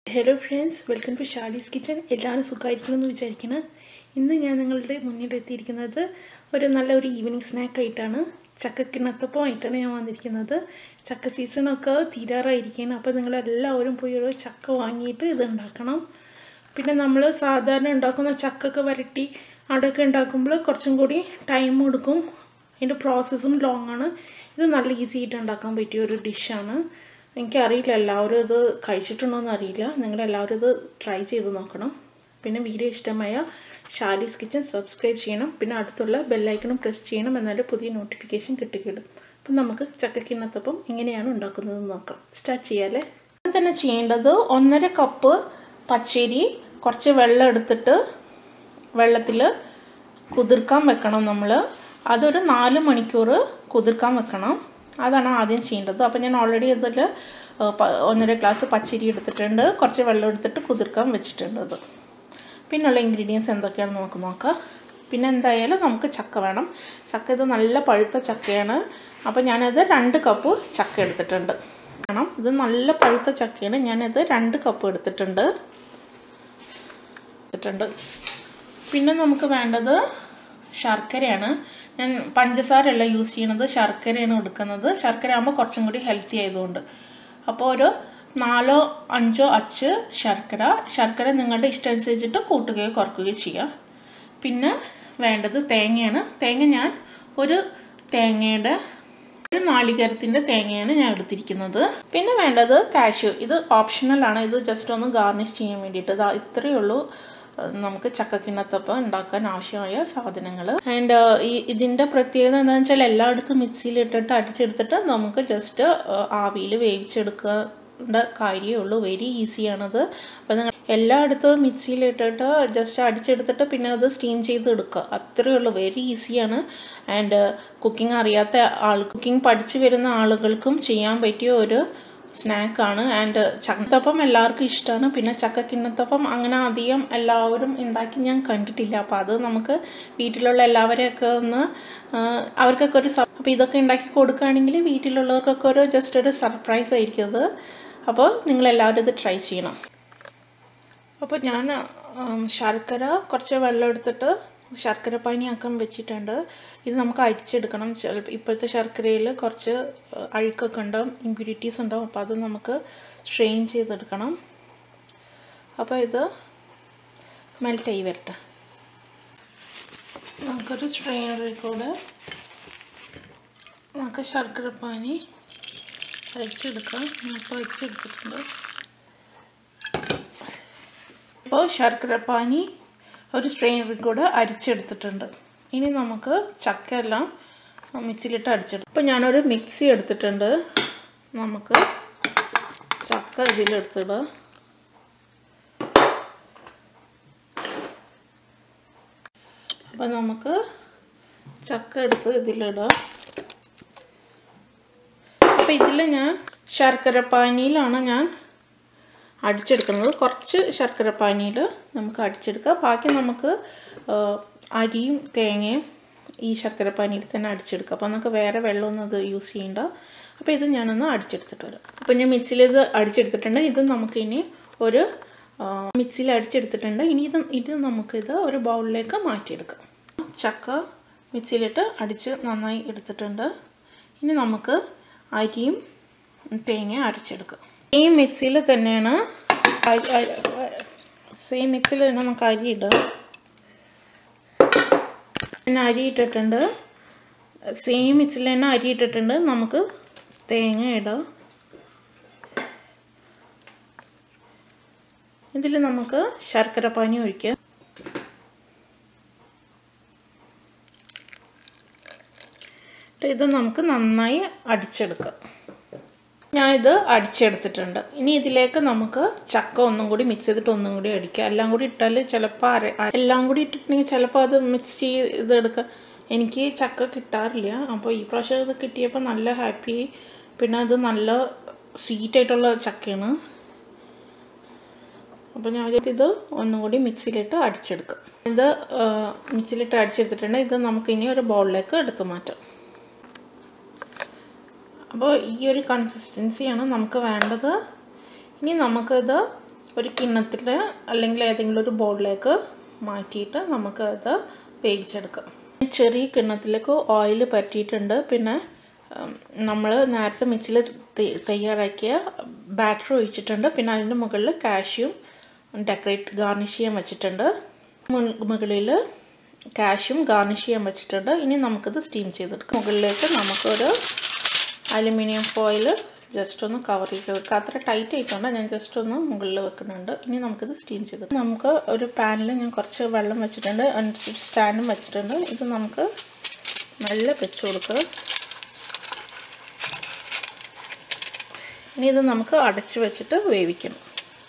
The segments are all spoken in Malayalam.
hello friends welcome to Shalis kitchen എല്ലാവരും സുഖമായിരിക്കണമെന്ന് വിചാരിക്കണം ഇന്ന് ഞാൻ നിങ്ങളുടെ മുന്നിൽ എത്തിയിരിക്കുന്നത് ഒരു നല്ല ഒരു ഈവനിങ് സ്നാക്ക് ആയിട്ടാണ് ചക്കക്കിണ്ണത്തപ്പം ആയിട്ടാണ് ഞാൻ വന്നിരിക്കുന്നത് ചക്ക സീസണൊക്കെ തീരാറായിരിക്കുകയാണ് അപ്പോൾ നിങ്ങളെല്ലാവരും പോയി ഒരു ചക്ക വാങ്ങിയിട്ട് ഇത് ഉണ്ടാക്കണം പിന്നെ നമ്മൾ സാധാരണ ഉണ്ടാക്കുന്ന ചക്കൊക്കെ വരട്ടി അടയൊക്കെ ഉണ്ടാക്കുമ്പോൾ കുറച്ചും കൂടി ടൈം എടുക്കും അതിൻ്റെ പ്രോസസ്സും ലോങ് ആണ് ഇത് നല്ല ഈസി ആയിട്ട് ഉണ്ടാക്കാൻ പറ്റിയ ഒരു ഡിഷാണ് എനിക്കറിയില്ല എല്ലാവരും ഇത് കഴിച്ചിട്ടുണ്ടോയെന്ന് അറിയില്ല നിങ്ങളെല്ലാവരും ഇത് ട്രൈ ചെയ്ത് നോക്കണം പിന്നെ വീഡിയോ ഇഷ്ടമായ ഷാലീസ് കിച്ചൻ സബ്സ്ക്രൈബ് ചെയ്യണം പിന്നെ അടുത്തുള്ള ബെല്ലൈക്കണും പ്രസ് ചെയ്യണം എന്നാലേ പുതിയ നോട്ടിഫിക്കേഷൻ കിട്ടുകയുള്ളൂ അപ്പം നമുക്ക് ചക്കക്കിണ്ണത്തപ്പം എങ്ങനെയാണ് ഉണ്ടാക്കുന്നതെന്ന് നോക്കാം സ്റ്റാർട്ട് ചെയ്യാമല്ലേ തന്നെ ചെയ്യേണ്ടത് ഒന്നര കപ്പ് പച്ചരി കുറച്ച് വെള്ളം എടുത്തിട്ട് വെള്ളത്തിൽ കുതിർക്കാൻ വെക്കണം നമ്മൾ അതൊരു നാല് മണിക്കൂർ കുതിർക്കാൻ വെക്കണം അതാണ് ആദ്യം ചെയ്യേണ്ടത് അപ്പോൾ ഞാൻ ഓൾറെഡി അതിൽ ഒന്നര ഗ്ലാസ് പച്ചരി എടുത്തിട്ടുണ്ട് കുറച്ച് വെള്ളം എടുത്തിട്ട് കുതിർക്കാൻ വെച്ചിട്ടുണ്ട് അത് പിന്നെയുള്ള ഇൻഗ്രീഡിയൻസ് എന്തൊക്കെയാണെന്ന് നമുക്ക് നോക്കാം പിന്നെ എന്തായാലും നമുക്ക് ചക്ക വേണം ചക്ക ഇത് നല്ല പഴുത്ത ചക്കയാണ് അപ്പോൾ ഞാനത് രണ്ട് കപ്പ് ചക്ക എടുത്തിട്ടുണ്ട് വേണം ഇത് നല്ല പഴുത്ത ചക്കയാണ് ഞാനത് രണ്ട് കപ്പ് എടുത്തിട്ടുണ്ട് എടുത്തിട്ടുണ്ട് പിന്നെ നമുക്ക് വേണ്ടത് ശർക്കരയാണ് ഞാൻ പഞ്ചസാരയല്ല യൂസ് ചെയ്യണത് ശർക്കരയാണ് എടുക്കുന്നത് ശർക്കര ആകുമ്പോൾ കുറച്ചും കൂടി ഹെൽത്തി ആയതുകൊണ്ട് അപ്പോൾ ഒരു നാലോ അഞ്ചോ അച്ച് ശർക്കര ശർക്കര നിങ്ങളുടെ ഇഷ്ടം അനുസരിച്ചിട്ട് കൂട്ടുകയോ കുറക്കുകയോ ചെയ്യാം പിന്നെ വേണ്ടത് തേങ്ങയാണ് തേങ്ങ ഞാൻ ഒരു തേങ്ങയുടെ ഒരു നാളികേരത്തിൻ്റെ തേങ്ങയാണ് ഞാൻ എടുത്തിരിക്കുന്നത് പിന്നെ വേണ്ടത് കാഷ്യൂ ഇത് ഓപ്ഷണലാണ് ഇത് ജസ്റ്റ് ഒന്ന് ഗാർണിഷ് ചെയ്യാൻ വേണ്ടിയിട്ട് ഇതാ ഇത്രയേ ഉള്ളൂ നമുക്ക് ചക്കക്കിണ്ണത്തപ്പം ഉണ്ടാക്കാൻ ആവശ്യമായ സാധനങ്ങൾ ആൻഡ് ഈ ഇതിൻ്റെ പ്രത്യേകത എന്താണെന്ന് വെച്ചാൽ എല്ലായിടത്തും മിക്സിയിലിട്ടിട്ട് അടിച്ചെടുത്തിട്ട് നമുക്ക് ജസ്റ്റ് ആവിയിൽ വേവിച്ചെടുക്കേണ്ട കാര്യമേ ഉള്ളൂ വെരി ഈസിയാണത് അപ്പോൾ നിങ്ങൾ എല്ലായിടത്തും മിക്സിയിലിട്ടിട്ട് ജസ്റ്റ് അടിച്ചെടുത്തിട്ട് പിന്നെ അത് സ്റ്റീം ചെയ്ത് എടുക്കുക അത്രയേ ഉള്ളൂ വെരി ഈസിയാണ് ആൻഡ് കുക്കിംഗ് അറിയാത്ത ആൾ കുക്കിംഗ് പഠിച്ചു വരുന്ന ആളുകൾക്കും ചെയ്യാൻ പറ്റിയ ഒരു സ്നാക്കാണ് ആൻഡ് ചക്കത്തപ്പം എല്ലാവർക്കും ഇഷ്ടമാണ് പിന്നെ ചക്കക്കിണ്ണത്തപ്പം അങ്ങനെ അധികം എല്ലാവരും ഉണ്ടാക്കി ഞാൻ കണ്ടിട്ടില്ല അപ്പോൾ അത് നമുക്ക് വീട്ടിലുള്ള എല്ലാവരെയൊക്കെ ഒന്ന് അവർക്കൊക്കെ ഒരു അപ്പോൾ ഇതൊക്കെ ഉണ്ടാക്കി കൊടുക്കുകയാണെങ്കിൽ വീട്ടിലുള്ളവർക്കൊക്കെ ഒരു ജസ്റ്റ് ഒരു സർപ്രൈസ് ആയിരിക്കും അത് അപ്പോൾ നിങ്ങളെല്ലാവരും ഇത് ട്രൈ ചെയ്യണം അപ്പോൾ ഞാൻ ശർക്കര കുറച്ച് വെള്ളം എടുത്തിട്ട് ശർക്കര പാനിയാക്കാൻ വെച്ചിട്ടുണ്ട് ഇത് നമുക്ക് അരിച്ചെടുക്കണം ചിലപ്പോൾ ഇപ്പോഴത്തെ ശർക്കരയിൽ കുറച്ച് അഴുക്കൊക്കെ ഉണ്ടാവും ഇമ്പ്യൂരിറ്റീസ് ഉണ്ടാവും അപ്പോൾ അത് നമുക്ക് സ്ട്രെയിൻ ചെയ്തെടുക്കണം അപ്പോൾ ഇത് മെൽറ്റായി വരട്ടെ നമുക്കൊരു സ്ട്രെയിനറിൽ കൂടെ നമുക്ക് ശർക്കര പാനി അരിച്ചെടുക്കാം അപ്പോൾ അരിച്ചെടുത്തിട്ടുണ്ട് അപ്പോൾ ശർക്കര പാനി ഒരു സ്ട്രെയിനറിൽ കൂടെ അരിച്ചെടുത്തിട്ടുണ്ട് ഇനി നമുക്ക് ചക്ക എല്ലാം മിക്സിയിലിട്ട് അടിച്ചെടുക്കും ഇപ്പോൾ ഞാനൊരു മിക്സി എടുത്തിട്ടുണ്ട് നമുക്ക് ചക്ക ഇതിലെടുത്തിടുക അപ്പോൾ നമുക്ക് ചക്ക എടുത്ത് ഇതിലിടുക അപ്പോൾ ഇതിൽ ഞാൻ ശർക്കര പാനിയിലാണ് ഞാൻ അടിച്ചെടുക്കുന്നത് കുറച്ച് ശർക്കര പാനിയിൽ നമുക്ക് അടിച്ചെടുക്കാം ബാക്കി നമുക്ക് അരിയും തേങ്ങയും ഈ ശർക്കര പാനിയിൽ തന്നെ അടിച്ചെടുക്കാം അപ്പോൾ നമുക്ക് വേറെ വെള്ളമൊന്നും ഇത് യൂസ് ചെയ്യണ്ട അപ്പോൾ ഇത് ഞാനൊന്ന് അടിച്ചെടുത്തിട്ട് വരാം അപ്പോൾ ഞാൻ മിക്സിയിൽ ഇത് അടിച്ചെടുത്തിട്ടുണ്ട് ഇത് നമുക്കിനി ഒരു മിക്സിയിൽ അടിച്ചെടുത്തിട്ടുണ്ട് ഇനി ഇത് ഇത് നമുക്കിത് ഒരു ബൗളിലേക്ക് മാറ്റിയെടുക്കാം ചക്ക മിക്സിയിലിട്ട് അടിച്ച് നന്നായി എടുത്തിട്ടുണ്ട് ഇനി നമുക്ക് അരിയും തേങ്ങ അരച്ചെടുക്കാം ഈ മിക്സിയിൽ തന്നെയാണ് സെയിം മിക്സിയിൽ തന്നെ നമുക്ക് അരി ഇടാം ഞാൻ അരി ഇട്ടിട്ടുണ്ട് സെയിം മിക്സിയിൽ തന്നെ അരി ഇട്ടിട്ടുണ്ട് നമുക്ക് തേങ്ങ ഇടാം ഇതിൽ നമുക്ക് ശർക്കര പാനി ഒഴിക്കാം ഇത് നമുക്ക് നന്നായി അടിച്ചെടുക്കാം ഞാൻ ഇത് അടിച്ചെടുത്തിട്ടുണ്ട് ഇനി ഇതിലേക്ക് നമുക്ക് ചക്ക ഒന്നും കൂടി മിക്സ് ചെയ്തിട്ട് ഒന്നും കൂടി അടിക്കുക എല്ലാം കൂടി ഇട്ടാൽ ചിലപ്പോൾ അര എല്ലാം കൂടി ഇട്ടിട്ടുണ്ടെങ്കിൽ ചിലപ്പോൾ അത് മിക്സ് ചെയ്തെടുക്കുക എനിക്ക് ചക്ക കിട്ടാറില്ല അപ്പോൾ ഈ പ്രാവശ്യം ഇത് കിട്ടിയപ്പോൾ നല്ല ഹാപ്പി പിന്നെ അത് നല്ല സ്വീറ്റ് ആയിട്ടുള്ള ചക്കയാണ് അപ്പോൾ ഞാൻ ഇത് ഒന്നും കൂടി മിക്സിയിലിട്ട് അടിച്ചെടുക്കും ഇത് മിക്സിയിലിട്ട് അടിച്ചെടുത്തിട്ടുണ്ട് ഇത് നമുക്കിനി ഒരു ബൗളിലേക്ക് എടുത്തു മാറ്റാം അപ്പോൾ ഈ ഒരു കൺസിസ്റ്റൻസിയാണ് നമുക്ക് വേണ്ടത് ഇനി നമുക്കിത് ഒരു കിണ്ണത്തിൽ അല്ലെങ്കിൽ ഏതെങ്കിലും ഒരു ബോളിലേക്ക് മാറ്റിയിട്ട് നമുക്ക് അത് വേവിച്ചെടുക്കാം ചെറിയ കിണ്ണത്തിലേക്ക് ഓയിൽ പറ്റിയിട്ടുണ്ട് പിന്നെ നമ്മൾ നേരത്തെ മിക്സിയിൽ തയ്യാറാക്കിയ ബാറ്റർ ഒഴിച്ചിട്ടുണ്ട് പിന്നെ അതിൻ്റെ മുകളിൽ കാഷ്യും ഡെക്കറേറ്റ് ഗാർണിഷ് ചെയ്യാൻ വെച്ചിട്ടുണ്ട് മുകളിൽ കാഷ്യും ഗാർണിഷ് ചെയ്യാൻ വെച്ചിട്ടുണ്ട് ഇനി നമുക്കിത് സ്റ്റീം ചെയ്തെടുക്കാം മുകളിലേക്ക് നമുക്കൊരു അലുമിനിയം ഫോയിൽ ജസ്റ്റ് ഒന്ന് കവർ ചെയ്ത് വെക്കുക അത്ര ടൈറ്റ് ആയിട്ടുണ്ട് ഞാൻ ജസ്റ്റ് ഒന്ന് മുകളിൽ വെക്കുന്നുണ്ട് ഇനി നമുക്കിത് സ്റ്റീം ചെയ്ത് നമുക്ക് ഒരു പാനിൽ ഞാൻ കുറച്ച് വെള്ളം വെച്ചിട്ടുണ്ട് അനുസരിച്ച് സ്റ്റാൻഡും വെച്ചിട്ടുണ്ട് ഇത് നമുക്ക് നല്ല വെച്ച് കൊടുക്കുക ഇനി ഇത് നമുക്ക് അടച്ച് വെച്ചിട്ട് വേവിക്കണം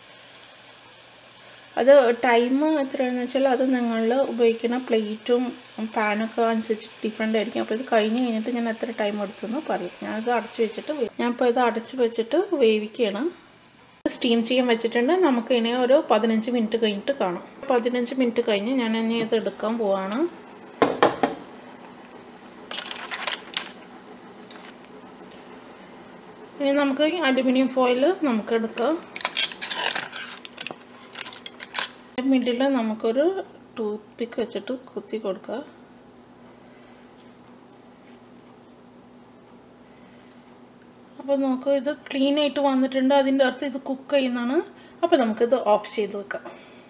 അത് ടൈം എത്രയാണെന്ന് വെച്ചാൽ അത് നിങ്ങൾ ഉപയോഗിക്കുന്ന പ്ലേറ്റും പാനൊക്കെ അനുസരിച്ച് ഡിഫറെൻ്റ് ആയിരിക്കും അപ്പോൾ ഇത് കഴിഞ്ഞ് കഴിഞ്ഞിട്ട് ഞാൻ എത്ര ടൈം എടുത്തെന്ന് പറയും ഞാനത് അടച്ച് വെച്ചിട്ട് ഞാനിപ്പോൾ ഇത് അടച്ച് വെച്ചിട്ട് വേവിക്കുകയാണ് സ്റ്റീം ചെയ്യാൻ വെച്ചിട്ടുണ്ട് നമുക്ക് ഇനി ഒരു പതിനഞ്ച് മിനിറ്റ് കഴിഞ്ഞിട്ട് കാണാം പതിനഞ്ച് മിനിറ്റ് കഴിഞ്ഞ് ഞാൻ ഇനി ഇത് എടുക്കാൻ പോവാണ് ഇനി നമുക്ക് അലുമിനിയം ഫോയിൽ നമുക്ക് എടുക്കാം മിഡിൽ നമുക്കൊരു ടൂത്ത് പിക്ക് വെച്ചിട്ട് കുത്തി കൊടുക്കുക അപ്പോൾ നമുക്ക് ഇത് ക്ലീൻ ആയിട്ട് വന്നിട്ടുണ്ട് അതിൻ്റെ അർത്ഥം ഇത് കുക്ക് ചെയ്യുന്നതാണ് അപ്പോൾ നമുക്കിത് ഓഫ് ചെയ്ത് വെക്കാം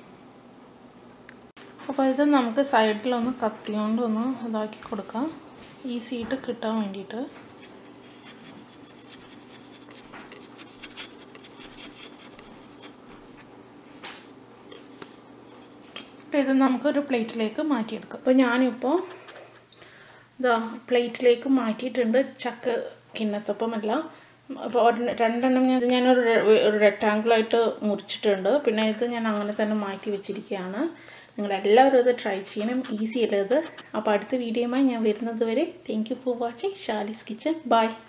അപ്പോൾ ഇത് നമുക്ക് സൈഡിലൊന്ന് കത്തിയോണ്ട് ഒന്ന് ഇതാക്കി കൊടുക്കാം ഈസി ആയിട്ട് കിട്ടാൻ വേണ്ടിയിട്ട് ഇത് നമുക്കൊരു പ്ലേറ്റിലേക്ക് മാറ്റിയെടുക്കാം അപ്പോൾ ഞാനിപ്പോൾ ഇതാ പ്ലേറ്റിലേക്ക് മാറ്റിയിട്ടുണ്ട് ചക്ക കിണ്ണത്തപ്പമല്ല അപ്പോൾ രണ്ടെണ്ണം ഞാൻ ഞാനൊരു ഒരു റെക്ടാങ്കിളായിട്ട് മുറിച്ചിട്ടുണ്ട് പിന്നെ ഇത് ഞാൻ അങ്ങനെ തന്നെ മാറ്റി വെച്ചിരിക്കുകയാണ് നിങ്ങളെല്ലാവരും ഇത് ട്രൈ ചെയ്യണം ഈസി അല്ലേ ഇത് അപ്പോൾ അടുത്ത വീഡിയോയുമായി ഞാൻ വരുന്നത് വരെ thank you for watching Shalis kitchen by